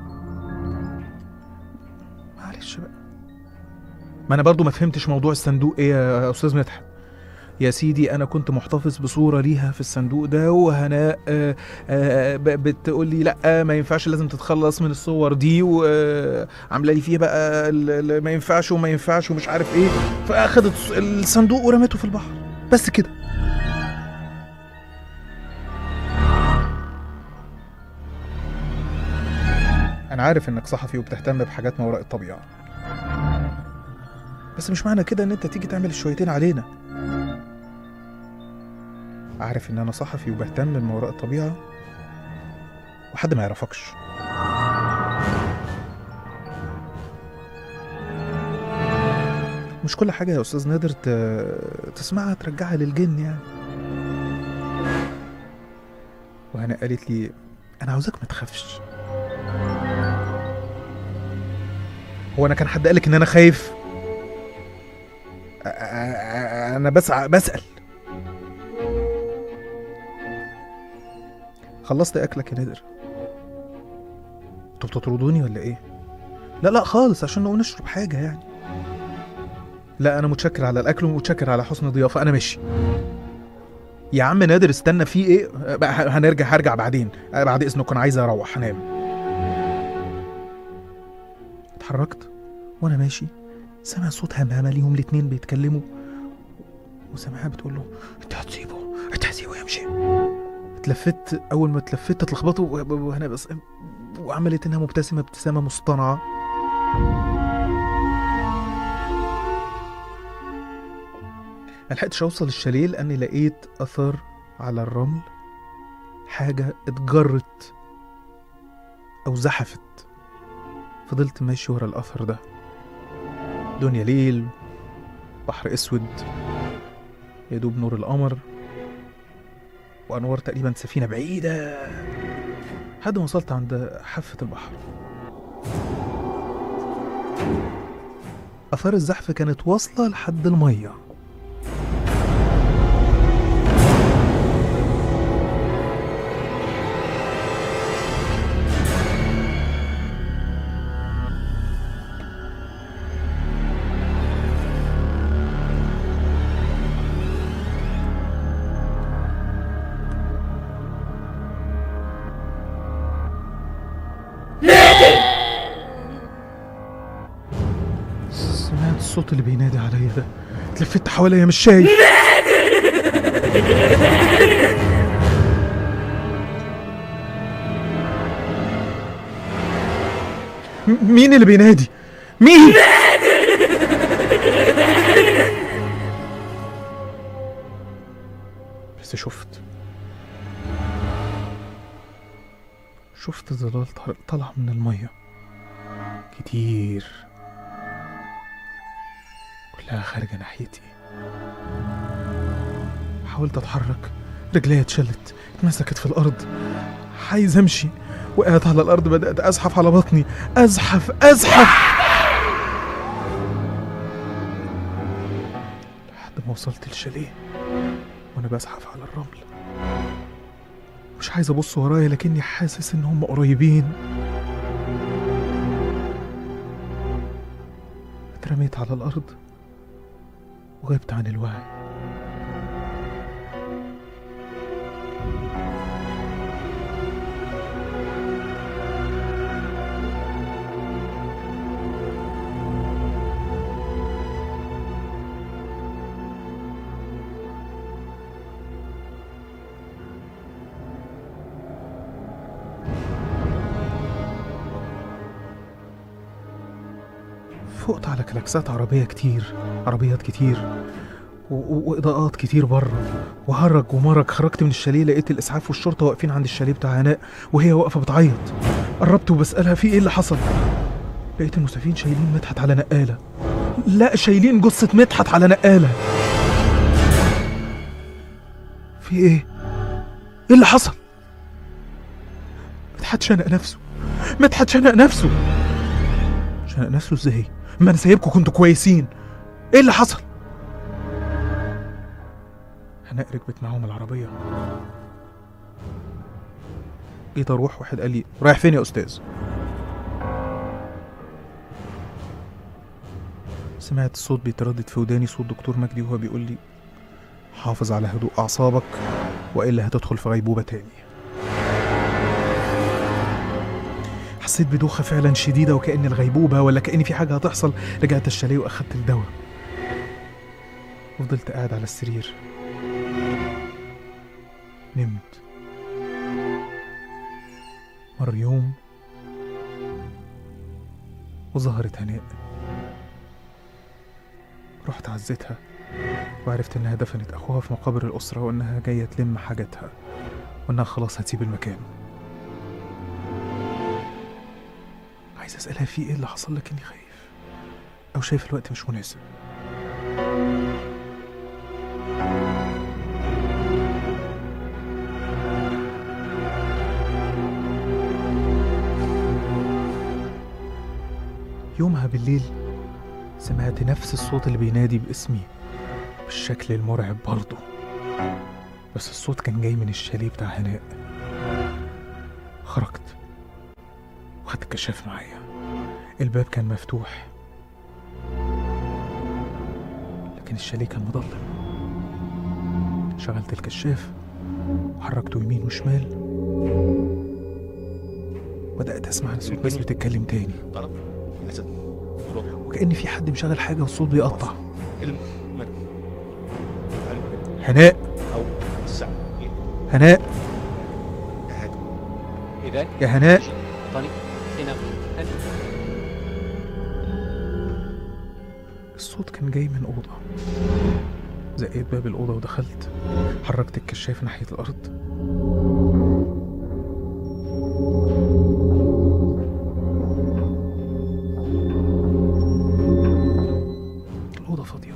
معلش بقى ما انا برضو ما فهمتش موضوع الصندوق ايه يا استاذ مدحت يا سيدي انا كنت محتفظ بصوره ليها في الصندوق ده وهناء آه، آه، ب- بتقول لي لا ما ينفعش لازم تتخلص من الصور دي وعامله لي فيه بقى ال- ال- ما ينفعش وما ينفعش ومش عارف ايه فاخدت الصندوق ورمته في البحر بس كده انا عارف انك صحفي وبتهتم بحاجات ما وراء الطبيعه بس مش معنى كده ان انت تيجي تعمل الشويتين علينا عارف ان انا صحفي وبهتم بما وراء الطبيعه وحد ما يعرفكش مش كل حاجة يا أستاذ نادر ت... تسمعها ترجعها للجن يعني وهنا قالت لي أنا عاوزك ما تخافش هو أنا كان حد قالك إن أنا خايف أ- أ- أنا بس بسأل خلصت أكلك يا نادر انتوا بتطردوني ولا إيه؟ لا لا خالص عشان نقوم نشرب حاجة يعني لا انا متشكر على الاكل ومتشكر على حسن الضيافه انا ماشي يا عم نادر استنى في ايه بقى ه- هنرجع هرجع بعدين أنا بعد اذنك انا عايز اروح انام اتحركت وانا ماشي سامع صوت همهمه ليهم الاتنين بيتكلموا وسامعها بتقول له انت هتسيبه انت هتسيبه يمشي اتلفت اول ما اتلفت اتلخبطوا و- وانا بس وعملت انها مبتسمه ابتسامه مصطنعه ملحقتش اوصل الشاليه لاني لقيت اثر على الرمل حاجه اتجرت او زحفت فضلت ماشي ورا الاثر ده دنيا ليل بحر اسود يا دوب نور القمر وانوار تقريبا سفينه بعيده لحد ما وصلت عند حافه البحر اثار الزحف كانت واصله لحد الميه سمعت الصوت اللي بينادي عليا ده اتلفت حواليا مش شايف م- مين اللي بينادي مين بس شفت شفت ظلال طل- طلع من الميه كتير كلها خارجة ناحيتي حاولت اتحرك رجليا اتشلت اتمسكت في الارض عايز امشي وقعت على الارض بدات ازحف على بطني ازحف ازحف لحد ما وصلت الشاليه وانا بزحف على الرمل مش عايز ابص ورايا لكني حاسس ان هم قريبين اترميت على الارض وغبت عن الوعي فقت على كلاكسات عربية كتير عربيات كتير و- و- وإضاءات كتير بره وهرج ومرج خرجت من الشاليه لقيت الإسعاف والشرطة واقفين عند الشاليه بتاع هناء وهي واقفة بتعيط قربت وبسألها في إيه اللي حصل لقيت المسعفين شايلين مدحت على نقالة لا شايلين جثة مدحت على نقالة في إيه؟ إيه اللي حصل؟ مدحت شنق نفسه مدحت شنق نفسه شنق نفسه ازاي؟ ما انا سايبكم كنتوا كويسين ايه اللي حصل؟ هناء ركبت معاهم العربية جيت اروح واحد قال لي رايح فين يا استاذ؟ سمعت الصوت بيتردد في وداني صوت دكتور مجدي وهو بيقول لي حافظ على هدوء اعصابك والا هتدخل في غيبوبة تاني حسيت بدوخة فعلا شديدة وكأن الغيبوبة ولا كأن في حاجة هتحصل رجعت الشاليه وأخدت الدواء وفضلت قاعد على السرير نمت مر يوم وظهرت هناء رحت عزتها وعرفت انها دفنت اخوها في مقابر الاسره وانها جايه تلم حاجاتها وانها خلاص هتسيب المكان عايز اسالها في ايه اللي حصل لك اني خايف او شايف الوقت مش مناسب يومها بالليل سمعت نفس الصوت اللي بينادي باسمي بالشكل المرعب برضه بس الصوت كان جاي من الشاليه بتاع هناء خرجت وخدت الكشاف معايا الباب كان مفتوح لكن الشاليه كان مظلم شغلت الكشاف وحركته يمين وشمال بدأت أسمع صوت ناس بتتكلم تاني طرف الاسد صوت وكأن في حد مشغل حاجة والصوت بيقطع علم من علم هناء او الساعه هناء هات إذا يا هناء طريق هنا أنت الصوت كان جاي من أوضة زقيت باب الأوضة ودخلت حركت الكشاف ناحية الأرض الأوضة فاضية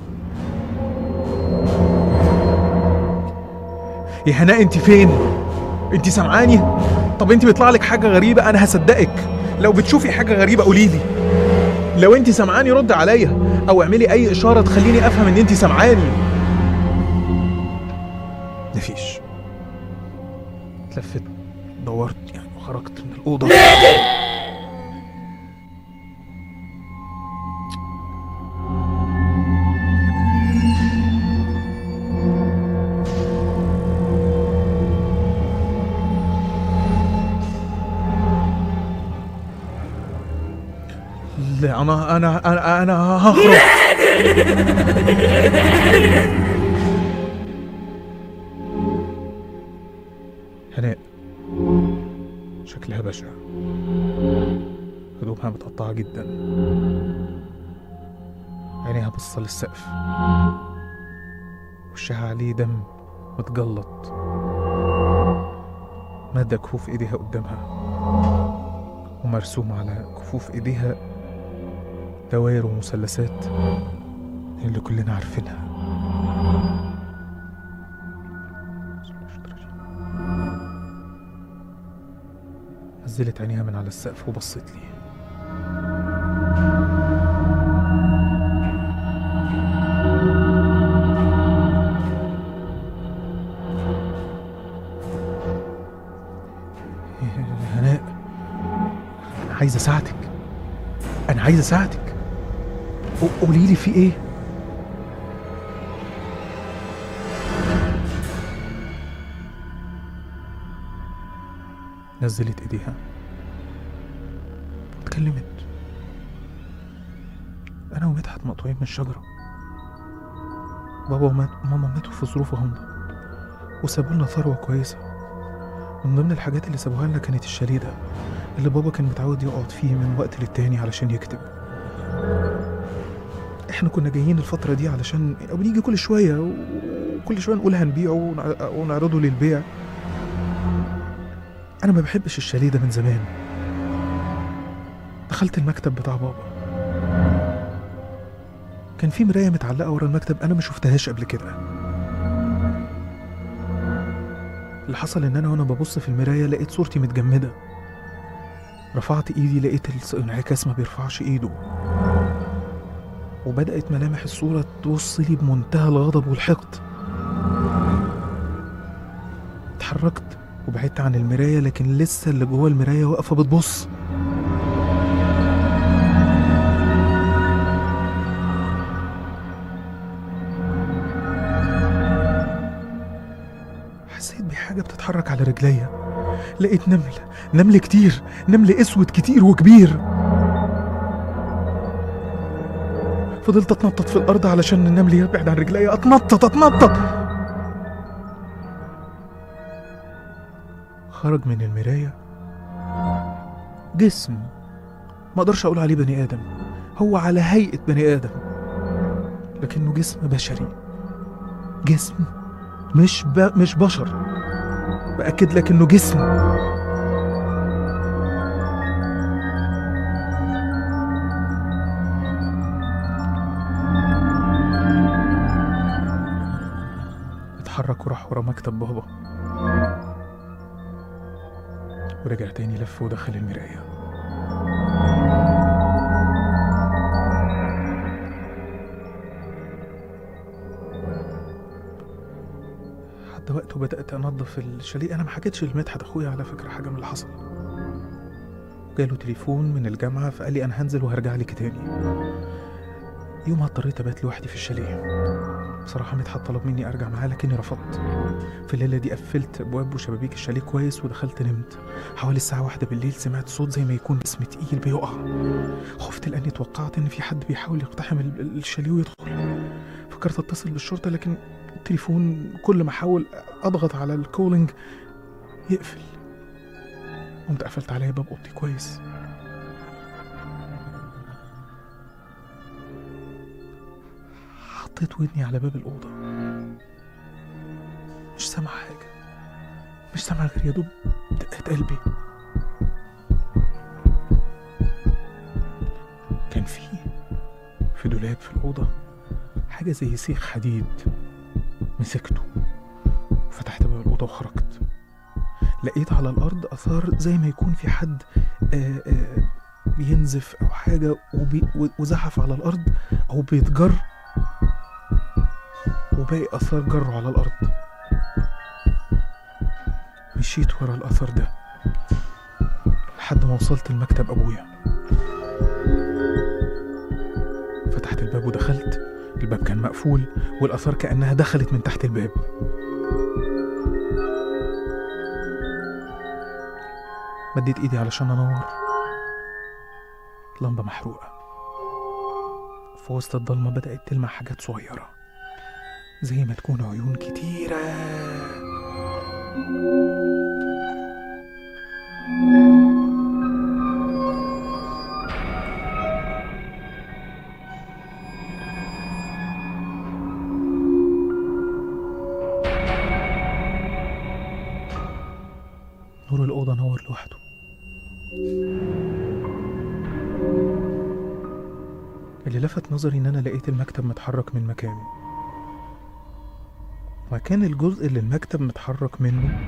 يا هناء انت فين؟ انت سامعاني؟ طب انت بيطلع لك حاجة غريبة أنا هصدقك لو بتشوفي حاجة غريبة قوليلي لو انت سامعاني رد عليا او اعملي اي اشاره تخليني افهم ان انت سامعاني مفيش اتلفت دورت يعني وخرجت من الاوضه لا انا انا انا انا هخرج هناء شكلها بشع هدومها متقطعة جدا عينيها بصة للسقف وشها عليه دم متجلط مادة كفوف ايديها قدامها ومرسوم على كفوف ايديها دوائر ومثلثات اللي كلنا عارفينها نزلت عينيها من على السقف وبصت لي هناء انا عايز اساعدك انا عايز اساعدك قولي لي في ايه نزلت ايديها اتكلمت انا ومدحت مقطوعين من الشجره بابا ومات وماما ماتوا في ظروف غامضه وسابوا لنا ثروه كويسه من ضمن الحاجات اللي سابوها لنا كانت الشاليه ده اللي بابا كان متعود يقعد فيه من وقت للتاني علشان يكتب احنا كنا جايين الفترة دي علشان بنيجي كل شوية وكل شوية نقول هنبيعه ونع- ونعرضه للبيع أنا ما بحبش الشاليه ده من زمان دخلت المكتب بتاع بابا كان في مراية متعلقة ورا المكتب أنا ما شفتهاش قبل كده اللي حصل إن أنا وأنا ببص في المراية لقيت صورتي متجمدة رفعت إيدي لقيت الانعكاس ما بيرفعش إيده وبدأت ملامح الصورة تبص لي بمنتهى الغضب والحقد اتحركت وبعدت عن المراية لكن لسه اللي جوه المراية واقفة بتبص حسيت بحاجة بتتحرك على رجليا لقيت نمل نمل كتير نمل اسود كتير وكبير فضلت اتنطط في الارض علشان النمل يبعد عن رجليا اتنطط اتنطط خرج من المراية جسم ما اقدرش اقول عليه بني ادم هو على هيئة بني ادم لكنه جسم بشري جسم مش ب... مش بشر بأكد لك انه جسم اتحرك وراح ورا مكتب بابا ورجع تاني لف ودخل المراية حتى وقته بدأت أنظف الشاليه أنا ما حكيتش لمدحت أخويا على فكرة حاجة من اللي حصل جاله تليفون من الجامعة فقال لي أنا هنزل وهرجع لك تاني يومها اضطريت أبات لوحدي في الشاليه بصراحة مدحت طلب مني أرجع معاه لكني رفضت في الليلة دي قفلت أبواب وشبابيك الشاليه كويس ودخلت نمت حوالي الساعة واحدة بالليل سمعت صوت زي ما يكون جسم تقيل بيقع خفت لأني توقعت إن في حد بيحاول يقتحم ال- ال- الشاليه ويدخل فكرت أتصل بالشرطة لكن التليفون كل ما أحاول أضغط على الكولينج يقفل قمت قفلت عليا باب أوضتي كويس حطيت ودني على باب الأوضة مش سامع حاجة مش سامع غير يا دوب دقات قلبي كان في في دولاب في الأوضة حاجة زي سيخ حديد مسكته فتحت باب الأوضة وخرجت لقيت على الأرض أثار زي ما يكون في حد آه، آه، بينزف أو حاجة وبي و- وزحف على الأرض أو بيتجر وباقي أثار جره على الأرض مشيت ورا الأثر ده لحد ما وصلت لمكتب أبويا فتحت الباب ودخلت الباب كان مقفول والأثار كأنها دخلت من تحت الباب مديت إيدي علشان أنور لمبة محروقة في وسط الضلمة بدأت تلمع حاجات صغيرة زي ما تكون عيون كتيرة نور الأوضة نور لوحده اللي لفت نظري إن أنا لقيت المكتب متحرك من مكانه وكان الجزء اللي المكتب متحرك منه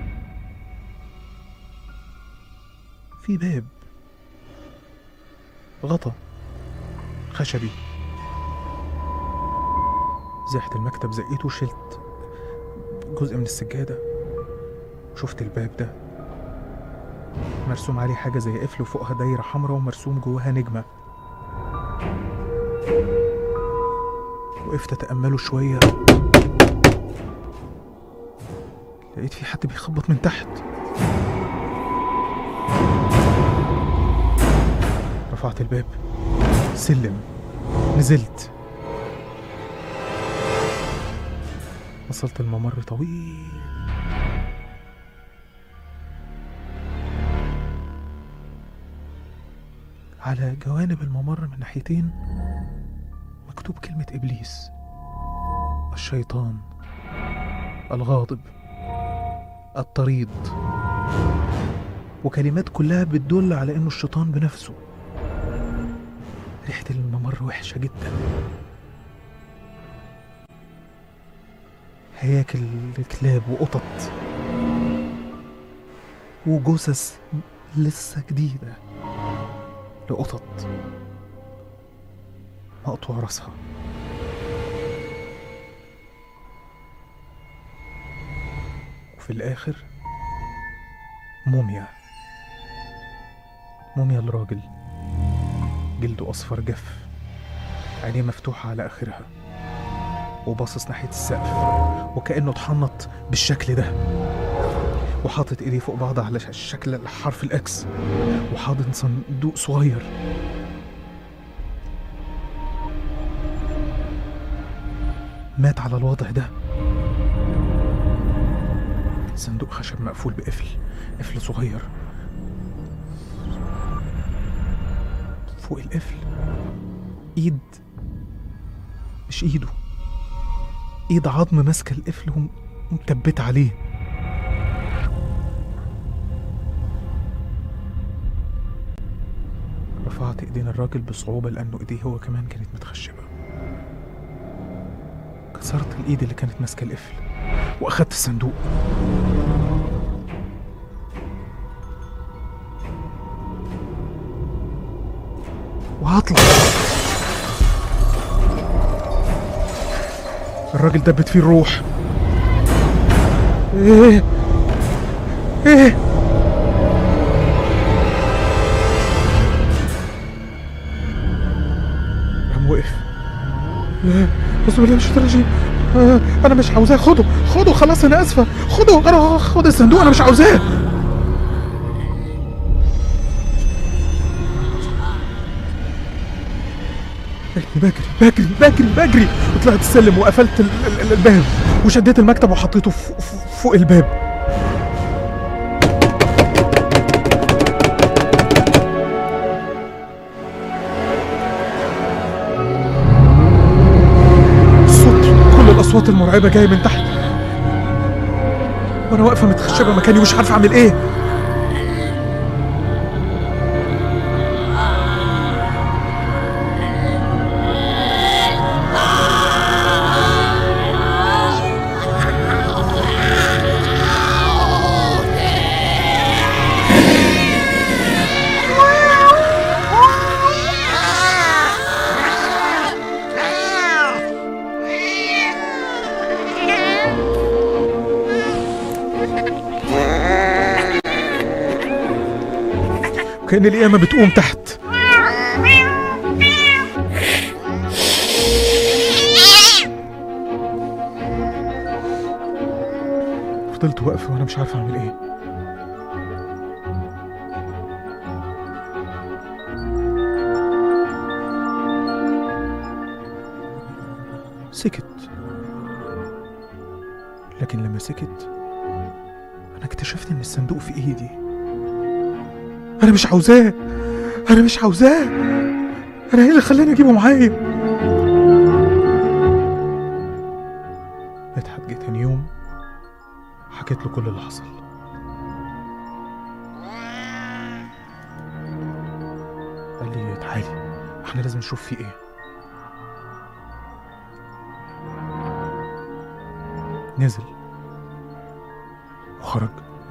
في باب غطا خشبي زحت المكتب زقيته وشلت جزء من السجادة وشفت الباب ده مرسوم عليه حاجة زي قفل وفوقها دايرة حمراء ومرسوم جواها نجمة وقفت أتأمله شوية لقيت في حد بيخبط من تحت رفعت الباب سلم نزلت وصلت الممر طويل على جوانب الممر من ناحيتين مكتوب كلمة إبليس الشيطان الغاضب الطريد وكلمات كلها بتدل على انه الشيطان بنفسه ريحة الممر وحشة جدا هياكل كلاب وقطط وجثث لسه جديدة لقطط مقطوع راسها وفي الآخر موميا موميا الراجل جلده أصفر جف عينيه مفتوحة على آخرها وباصص ناحية السقف وكأنه اتحنط بالشكل ده وحاطط ايديه فوق بعض على ش- شكل حرف الاكس وحاضن صندوق صغير مات على الوضع ده صندوق خشب مقفول بقفل قفل صغير فوق القفل ايد مش ايده ايد عظم ماسكه القفل وم- ومثبته عليه رفعت ايدين الراجل بصعوبة لأنه ايديه هو كمان كانت متخشبة كسرت الايد اللي كانت ماسكة القفل واخدت الصندوق وهطلع الراجل دبت فيه الروح ايه ايه قام وقف لا بص بالله مش الرجيم آه انا مش عاوزاه خده خده خلاص انا اسفه خده انا خد الصندوق انا مش عاوزاه بجري بجري بجري بجري وطلعت السلم وقفلت ال- ال- ال- الباب وشديت المكتب وحطيته فوق, فوق الباب الصوت كل الاصوات المرعبه جايه من تحت وانا واقفه متخشبه مكاني ومش عارفه اعمل ايه وكأن القيامة بتقوم تحت فضلت واقفة وأنا مش عارفة أعمل إيه سكت لكن لما سكت أنا اكتشفت إن الصندوق في إيدي انا مش عاوزاه انا مش عاوزاه انا ايه اللي خلاني اجيبه معايا مدحت جه تاني يوم حكيت له كل اللي حصل قال لي تعالي احنا لازم نشوف في ايه نزل وخرج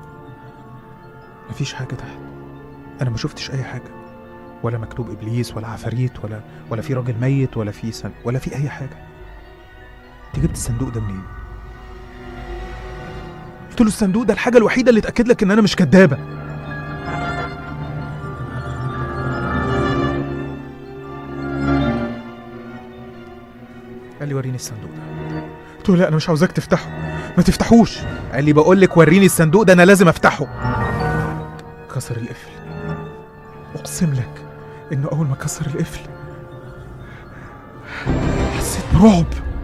مفيش حاجة تحت انا ما شفتش اي حاجه ولا مكتوب ابليس ولا عفاريت ولا ولا في راجل ميت ولا في سن ولا في اي حاجه انت جبت الصندوق ده منين قلت له الصندوق ده الحاجه الوحيده اللي تاكد لك ان انا مش كدابه قال لي وريني الصندوق ده قلت له لا انا مش عاوزاك تفتحه ما تفتحوش قال لي بقول لك وريني الصندوق ده انا لازم افتحه كسر القفل اقسم لك انه اول ما كسر القفل حسيت برعب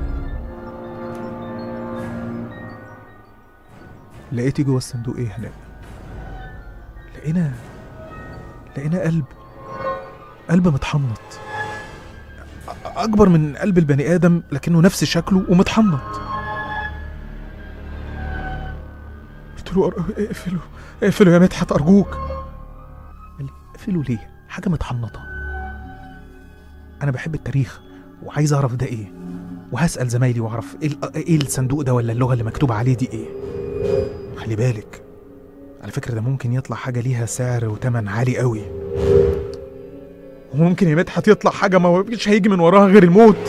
لقيتي جوه الصندوق ايه هناك لقينا لقينا قلب قلب متحنط أ- اكبر من قلب البني ادم لكنه نفس شكله ومتحنط قلت له أر- اقفله اقفله يا مدحت ارجوك قال لي اقفله ليه حاجه متحنطه انا بحب التاريخ وعايز اعرف ده ايه وهسال زمايلي واعرف ايه ال- ايه الصندوق ده ولا اللغه اللي مكتوب عليه دي ايه خلي بالك على فكره ده ممكن يطلع حاجه ليها سعر وتمن عالي قوي وممكن يا مدحت يطلع حاجه ما مش هيجي من وراها غير الموت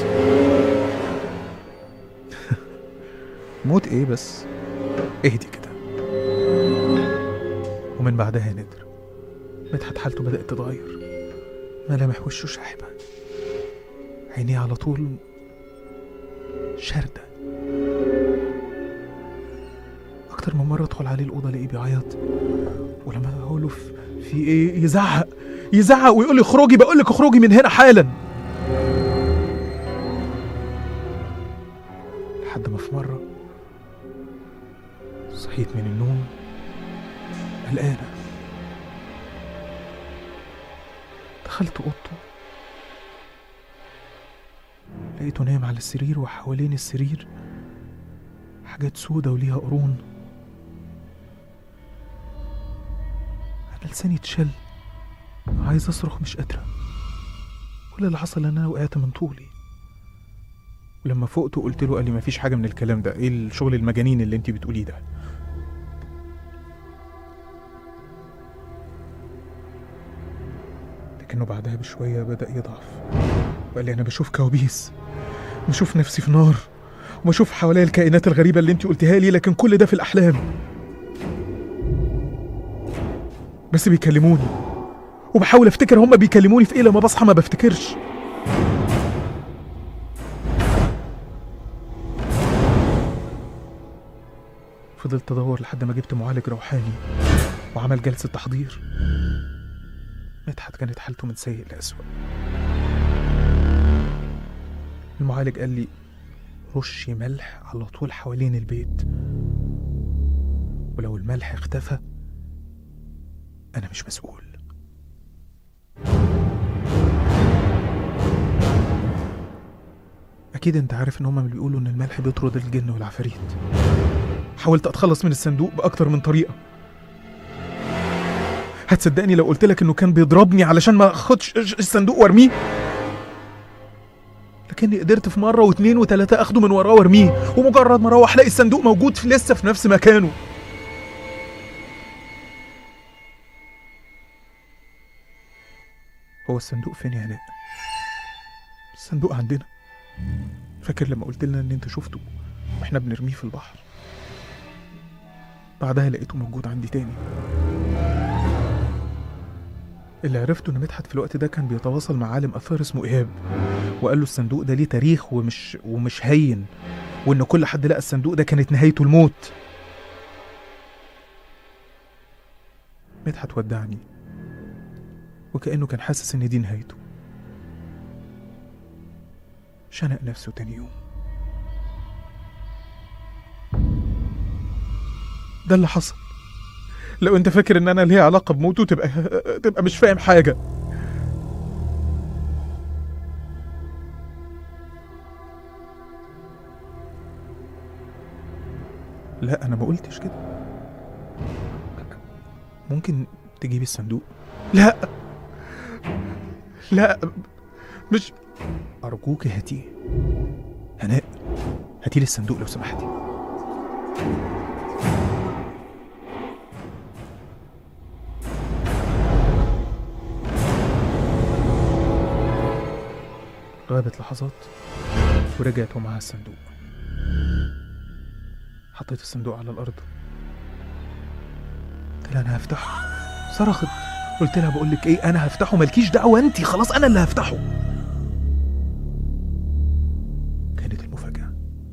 موت ايه بس اهدي كده ومن بعدها ندر مدحت حالته بدأت تتغير ملامح وشه شاحبة عينيه على طول شاردة أكتر من مرة أدخل عليه الأوضة ألاقيه بيعيط ولما أقول له في في إيه يزعق يزعق ويقول لي اخرجي بقول لك اخرجي من هنا حالا لحد ما في مرة صحيت من النوم قلقانة دخلت أوضته لقيته نايم على السرير وحوالين السرير حاجات سودة وليها قرون أنا لساني اتشل عايز أصرخ مش قادرة كل اللي حصل إن أنا وقعت من طولي لما فقت قلت له قال لي مفيش حاجه من الكلام ده ايه الشغل المجانين اللي انت بتقوليه ده لكنه بعدها بشويه بدا يضعف وقال لي انا بشوف كوابيس بشوف نفسي في نار وبشوف حواليا الكائنات الغريبه اللي انت قلتها لي لكن كل ده في الاحلام بس بيكلموني وبحاول افتكر هما بيكلموني في ايه لما بصحى ما بفتكرش فضلت ادور لحد ما جبت معالج روحاني وعمل جلسه تحضير مدحت كانت حالته من سيء لأسوأ المعالج قال لي رشي ملح على طول حوالين البيت ولو الملح اختفى أنا مش مسؤول أكيد أنت عارف إن هما اللي بيقولوا إن الملح بيطرد الجن والعفاريت حاولت أتخلص من الصندوق بأكتر من طريقة هتصدقني لو قلت لك إنه كان بيضربني علشان ما أخدش الصندوق وأرميه لكني قدرت في مرة واتنين وتلاتة أخده من وراه وأرميه ومجرد ما أروح ألاقي الصندوق موجود في لسه في نفس مكانه هو الصندوق فين يا هناء؟ الصندوق عندنا فاكر لما قلت لنا ان انت شفته واحنا بنرميه في البحر بعدها لقيته موجود عندي تاني اللي عرفته ان مدحت في الوقت ده كان بيتواصل مع عالم اثار اسمه ايهاب وقال له الصندوق ده ليه تاريخ ومش ومش هين وان كل حد لقى الصندوق ده كانت نهايته الموت مدحت ودعني وكأنه كان حاسس إن دي نهايته شنق نفسه تاني يوم ده اللي حصل لو انت فاكر ان انا ليا علاقه بموته تبقى تبقى مش فاهم حاجه لا انا ما قلتش كده ممكن تجيبي الصندوق لا لا مش أرجوك هاتيه هناء هاتي لي الصندوق لو سمحتي غابت لحظات ورجعت ومعها الصندوق حطيت الصندوق على الأرض قلت لها أنا هفتحه صرخت قلت لها بقول لك ايه انا هفتحه مالكيش دعوه انت خلاص انا اللي هفتحه كانت المفاجاه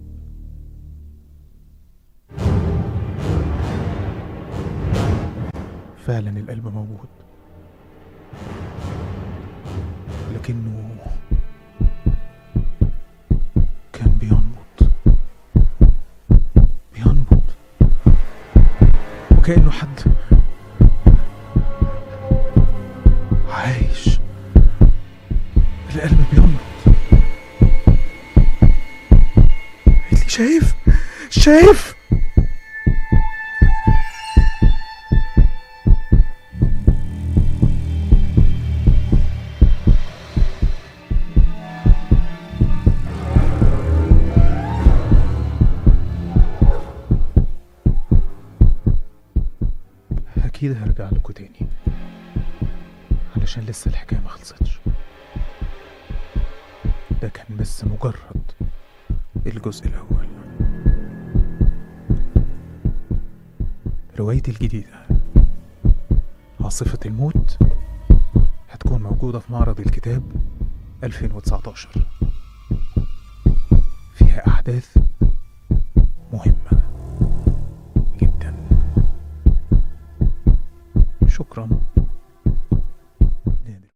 فعلا القلب موجود لكنه كان بينبض بينبض وكأنه حد عايش القلب بينبض قالت لي شايف شايف أكيد هرجع لكم تاني علشان لسه الحكاية ما خلصتش ده كان بس مجرد الجزء الأول روايتي الجديدة عاصفة الموت هتكون موجودة في معرض الكتاب 2019 فيها أحداث مهمة